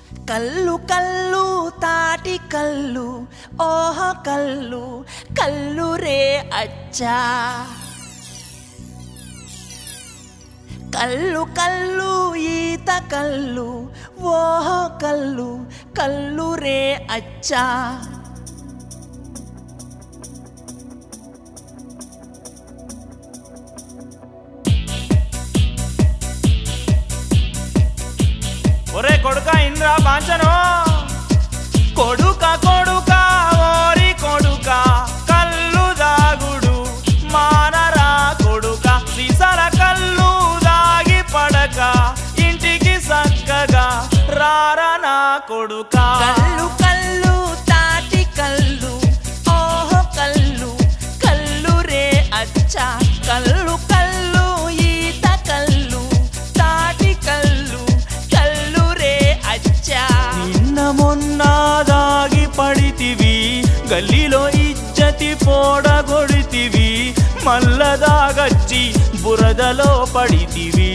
కల్లు కల్లు తాటి కల్లు ఓహ కల్లు కల్లు రే అచ్చా కల్లు కల్లు ఈత కల్లు ఓహ కల్లు కల్లు రే అచ్చా ఒరే కొడుక ఇంద్రా బాంచను కొడుక కొడుక ఓరి కొడుక కల్లు దాగుడు మానరా కొడుక సిసల కల్లు దాగి పడక ఇంటికి చక్కగా రారా నా కొడుక కల్లు కల్లు తాటి కల్లు ఓహ కల్లు కల్లు రే అచ్చా కల్లు కల్లు ఈత కల్లు తాటి కల్లు కల్లు రే అచ్చా నిన్న మొన్న దాగి పడితివి గల్లీలో ఇజ్జతి పోడగొడితివి మల్ల దాగచ్చి బురదలో పడితివి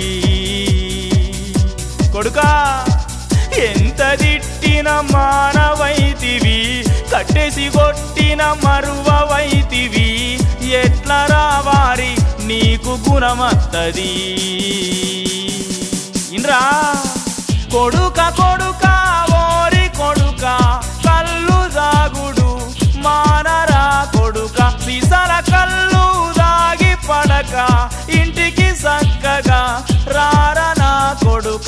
కొడుకా ఎంత తిట్టిన మానవైతివి కట్టేసి కొట్టిన మరువవైతివి ఎట్లా రావారి నీకు గుణమత్తది ఇంద్రా కొడుక కొడుక ఓరి కొడుక కల్లు దాగుడు మానరా కొడుక సిసల కల్లు దాగి పడక ఇంటికి చక్కగా రారా నా కొడుక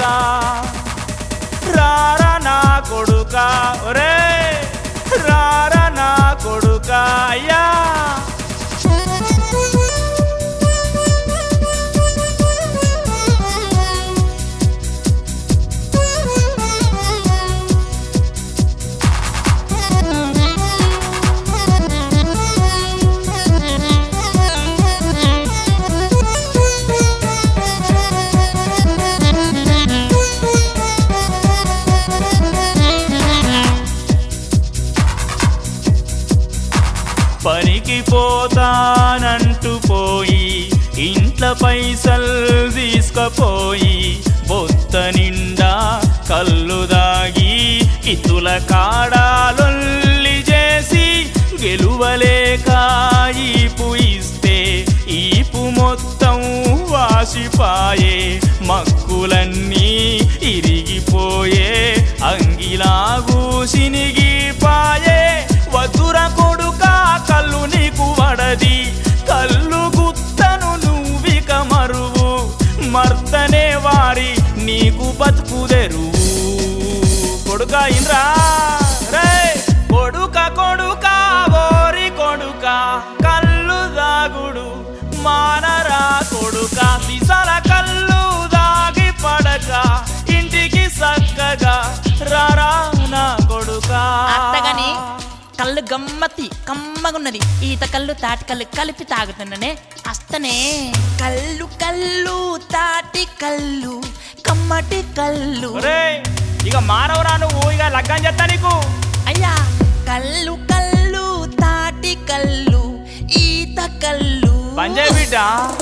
రారా నా కొడుక ఒరే రారా నా కొడుక అయ్యా పనికి పోతానంటూ పోయి ఇంట్లో పైసలు తీసుకపోయి బొత్త నిండా కళ్ళు దాగి ఇతుల కాడాలొల్లి చేసి గెలువలేక ఈపు ఇస్తే ఈపు మొత్తం వాసిపాయే మక్కులన్నీ ఇరిగిపోయే అంగిలాగు సినిగిపాయే వద్దుర కొడుక కళ్ళు నీకు వడది కళ్ళు గుత్తను నువ్విక మరువు మర్దనే వారి నీకు బతుకుదెరువు కొడుక ఇంద్రా రే కొడుక కొడుక ఓరి కొడుక కళ్ళు దాగుడు మానరా కొడుక సిసల కళ్ళు దాగి పడక ఇంటికి చక్కగా రారా నా కొడుక అత్తగాని కళ్ళు గమ్మతి కమ్మగున్నది ఈత కళ్ళు తాటి కళ్ళు కలిపి తాగుతుండనే అస్తనే కళ్ళు కళ్ళు తాటి కళ్ళు కమ్మటి కళ్ళు ఒరేయ్, ఇక మానవరా నువ్వు ఇక లగ్గం చేస్తా నీకు అయ్యా కళ్ళు కళ్ళు తాటి కళ్ళు ఈత కళ్ళు పంజే బిడ్డ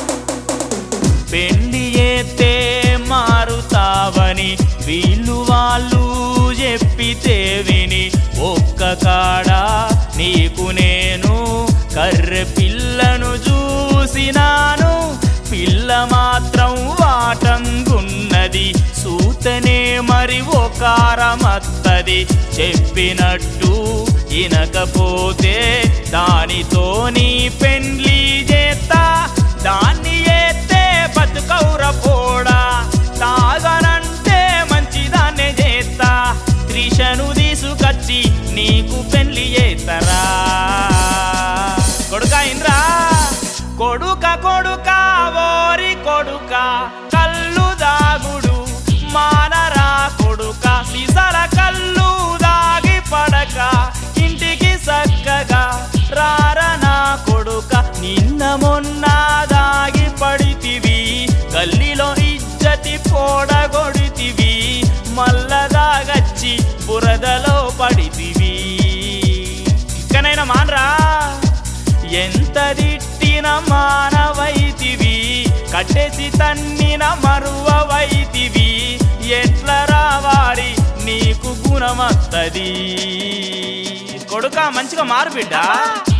పెండి ఎత్తే మారుతావని వీళ్ళు వాళ్ళు చెప్పితే విని ఒక్క కాడ నీకు నేను కర్రె పిల్లను చూసినాను పిల్ల మాత్రం వాటంగున్నది సూతనే మరి ఒకారమత్తది చెప్పినట్టు ఇనకపోతే దానితో నీ పెండ్లి చేస్తా దాన్ని ఎత్తే బతుకౌర పోడా తాగనంటే మంచిదాన్నే చేస్తా త్రిషను తీసుకొచ్చి నీకు పెళ్లి చేస్తారా కొడుక ఇంద్రా కొడుక కొడుక ఓరి కొడుక కళ్ళు దాగుడు మానరా కొడుక సిసల కళ్ళు దాగి పడక ఇంటికి చక్కగా రారా నా కొడుక నిన్న మొన్న దాగి పడితివి గల్లీలో ఇజ్జతి పోడగొడితివి మల్ల దాగచ్చి బురదలో పడితివి ఇక్కనైనా మానరా ఎంత తిట్టిన మానవైతివి కట్టేసి తన్నిన మరువవైతివి ఎట్ల రావాలి నీకు గుణమత్తది కొడుక మంచిగా మారు బిడ్డ